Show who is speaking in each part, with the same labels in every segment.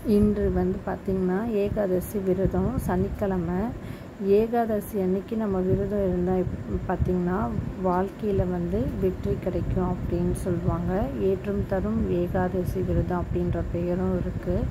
Speaker 1: இன்று வந்து பார்த்திங்கன்னா ஏகாதசி விரதம் சனிக்கிழமை ஏகாதசி அன்னைக்கு நம்ம விரதம் இருந்தால் பார்த்திங்கன்னா வாழ்க்கையில் வந்து வெற்றி கிடைக்கும் அப்படின்னு சொல்லுவாங்க ஏற்றம் தரும் ஏகாதசி விரதம் அப்படின்ற பெயரும் இருக்குது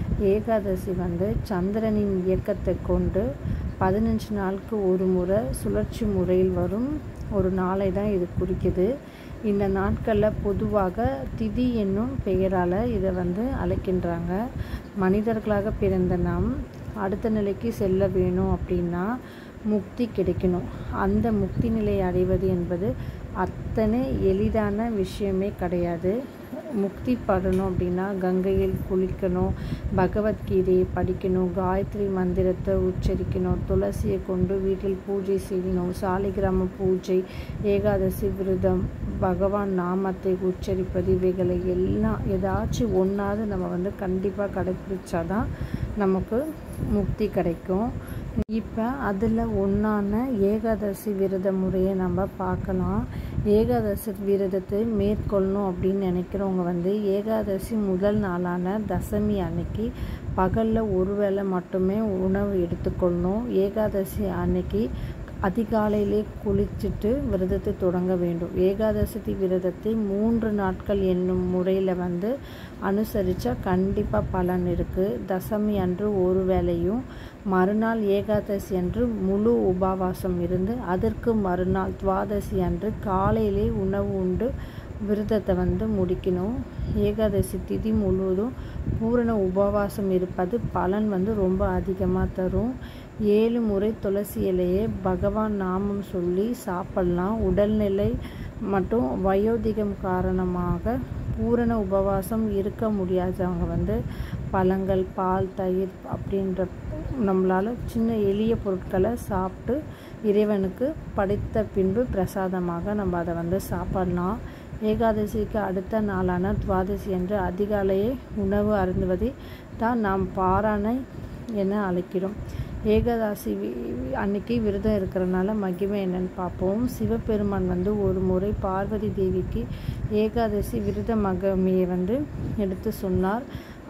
Speaker 1: ஏகாதசி வந்து சந்திரனின் இயக்கத்தை கொண்டு பதினஞ்சு நாளுக்கு ஒரு முறை சுழற்சி முறையில் வரும் ஒரு நாளை தான் இது குறிக்குது இந்த நாட்களில் பொதுவாக திதி என்னும் பெயரால் இதை வந்து அழைக்கின்றாங்க மனிதர்களாக பிறந்த நாம் அடுத்த நிலைக்கு செல்ல வேணும் அப்படின்னா முக்தி கிடைக்கணும் அந்த முக்தி நிலையை அடைவது என்பது அத்தனை எளிதான விஷயமே கிடையாது முக்தி படணும் அப்படின்னா கங்கையில் குளிக்கணும் பகவத்கீதையை படிக்கணும் காயத்ரி மந்திரத்தை உச்சரிக்கணும் துளசியை கொண்டு வீட்டில் பூஜை செய்யணும் சாலிகிராம பூஜை ஏகாதசி விரதம் பகவான் நாமத்தை உச்சரிப்பது இவைகளை எல்லாம் ஏதாச்சும் ஒன்றாவது நம்ம வந்து கண்டிப்பாக கடைப்பிடிச்சாதான் நமக்கு முக்தி கிடைக்கும் இப்போ அதில் ஒன்றான ஏகாதசி விரத முறையை நம்ம பார்க்கலாம் ஏகாதசி விரதத்தை மேற்கொள்ளணும் அப்படின்னு நினைக்கிறவங்க வந்து ஏகாதசி முதல் நாளான தசமி அன்னைக்கு பகலில் ஒரு வேளை மட்டுமே உணவு எடுத்துக்கொள்ளணும் ஏகாதசி அன்னைக்கு அதிகாலையிலே குளிச்சுட்டு விரதத்தை தொடங்க வேண்டும் ஏகாதசி விரதத்தை மூன்று நாட்கள் என்னும் முறையில் வந்து அனுசரித்தா கண்டிப்பாக பலன் இருக்குது தசமி அன்று ஒரு வேளையும் மறுநாள் ஏகாதசி அன்று முழு உபவாசம் இருந்து அதற்கு மறுநாள் துவாதசி அன்று காலையிலே உணவு உண்டு விரதத்தை வந்து முடிக்கணும் ஏகாதசி திதி முழுவதும் பூரண உபவாசம் இருப்பது பலன் வந்து ரொம்ப அதிகமாக தரும் ஏழு முறை துளசி இலையை பகவான் நாமம் சொல்லி சாப்பிட்லாம் உடல்நிலை மற்றும் வயோதிகம் காரணமாக பூரண உபவாசம் இருக்க முடியாதவங்க வந்து பழங்கள் பால் தயிர் அப்படின்ற நம்மளால் சின்ன எளிய பொருட்களை சாப்பிட்டு இறைவனுக்கு படைத்த பின்பு பிரசாதமாக நம்ம அதை வந்து சாப்பிடலாம் ஏகாதசிக்கு அடுத்த நாளான துவாதசி என்று அதிகாலையே உணவு அருந்துவதை தான் நாம் பாராணை என அழைக்கிறோம் ஏகாதசி அன்னைக்கு விரதம் இருக்கிறனால மகிமை என்னன்னு பார்ப்போம் சிவபெருமான் வந்து ஒரு முறை பார்வதி தேவிக்கு ஏகாதசி விரத மகமையை வந்து எடுத்து சொன்னார்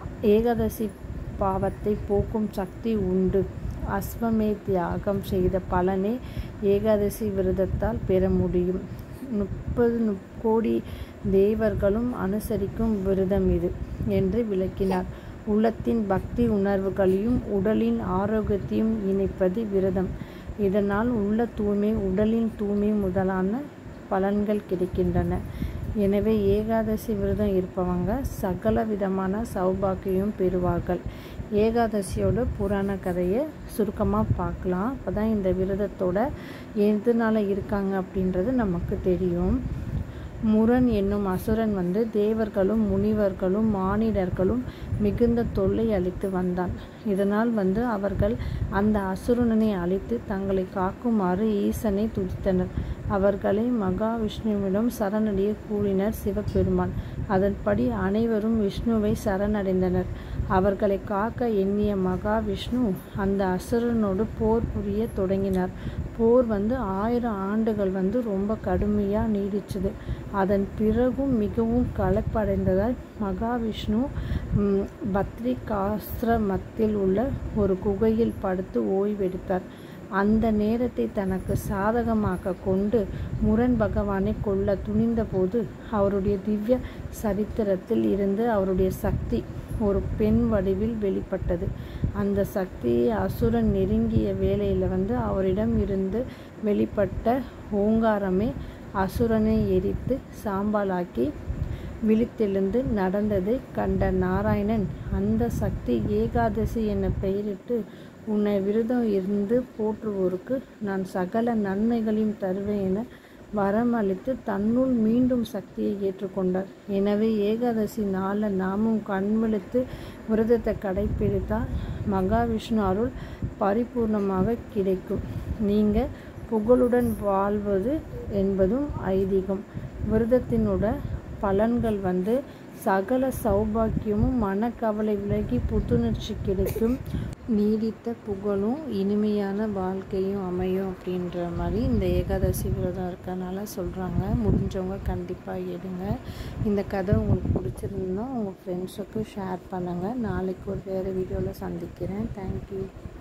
Speaker 1: ஏகாதசி பாவத்தை போக்கும் சக்தி உண்டு அஸ்வமே தியாகம் செய்த பலனை ஏகாதசி விரதத்தால் பெற முடியும் முப்பது கோடி தேவர்களும் அனுசரிக்கும் விரதம் இது என்று விளக்கினார் உள்ளத்தின் பக்தி உணர்வுகளையும் உடலின் ஆரோக்கியத்தையும் இணைப்பது விரதம் இதனால் உள்ள தூய்மை உடலின் தூய்மை முதலான பலன்கள் கிடைக்கின்றன எனவே ஏகாதசி விரதம் இருப்பவங்க சகல விதமான சௌபாக்கியம் பெறுவார்கள் ஏகாதசியோட புராண கதையை சுருக்கமாக பார்க்கலாம் அப்போ தான் இந்த விரதத்தோட எதனால இருக்காங்க அப்படின்றது நமக்கு தெரியும் முரண் என்னும் அசுரன் வந்து தேவர்களும் முனிவர்களும் மானிடர்களும் மிகுந்த தொல்லை அளித்து வந்தான் இதனால் வந்து அவர்கள் அந்த அசுரனை அழித்து தங்களை காக்குமாறு ஈசனை துதித்தனர் அவர்களை மகாவிஷ்ணுவிடம் சரணடைய கூறினர் சிவபெருமான் அதன்படி அனைவரும் விஷ்ணுவை சரணடைந்தனர் அவர்களை காக்க எண்ணிய மகாவிஷ்ணு அந்த அசுரனோடு போர் புரிய தொடங்கினார் போர் வந்து ஆயிரம் ஆண்டுகள் வந்து ரொம்ப கடுமையாக நீடிச்சது அதன் பிறகும் மிகவும் களைப்படைந்ததால் மகாவிஷ்ணு பத்ரிகாசிரமத்தில் உள்ள ஒரு குகையில் படுத்து ஓய்வெடுத்தார் அந்த நேரத்தை தனக்கு சாதகமாக கொண்டு முரண் பகவானை கொல்ல துணிந்தபோது அவருடைய திவ்ய சரித்திரத்தில் இருந்து அவருடைய சக்தி ஒரு பெண் வடிவில் வெளிப்பட்டது அந்த சக்தியை அசுரன் நெருங்கிய வேளையில் வந்து அவரிடம் இருந்து வெளிப்பட்ட ஓங்காரமே அசுரனை எரித்து சாம்பலாக்கி விழித்தெழுந்து நடந்ததை கண்ட நாராயணன் அந்த சக்தி ஏகாதசி என பெயரிட்டு உன்னை விரதம் இருந்து போற்றுவோருக்கு நான் சகல நன்மைகளையும் தருவேன் என வரம் அளித்து தன்னுள் மீண்டும் சக்தியை ஏற்றுக்கொண்டார் எனவே ஏகாதசி நாளில் நாமும் கண்விழித்து விரதத்தை கடைப்பிடித்தால் மகாவிஷ்ணு அருள் பரிபூர்ணமாக கிடைக்கும் நீங்கள் புகழுடன் வாழ்வது என்பதும் ஐதீகம் விரதத்தினோட பலன்கள் வந்து சகல சௌபாக்கியமும் மனக்கவலை விலகி புத்துணர்ச்சி கிடைக்கும் நீடித்த புகழும் இனிமையான வாழ்க்கையும் அமையும் அப்படின்ற மாதிரி இந்த ஏகாதசி விரதம் இருக்கறனால சொல்கிறாங்க முடிஞ்சவங்க கண்டிப்பாக எடுங்க இந்த கதை உங்களுக்கு பிடிச்சிருந்தா உங்கள் ஃப்ரெண்ட்ஸுக்கு ஷேர் பண்ணுங்கள் நாளைக்கு ஒரு வேறு வீடியோவில் சந்திக்கிறேன் தேங்க்யூ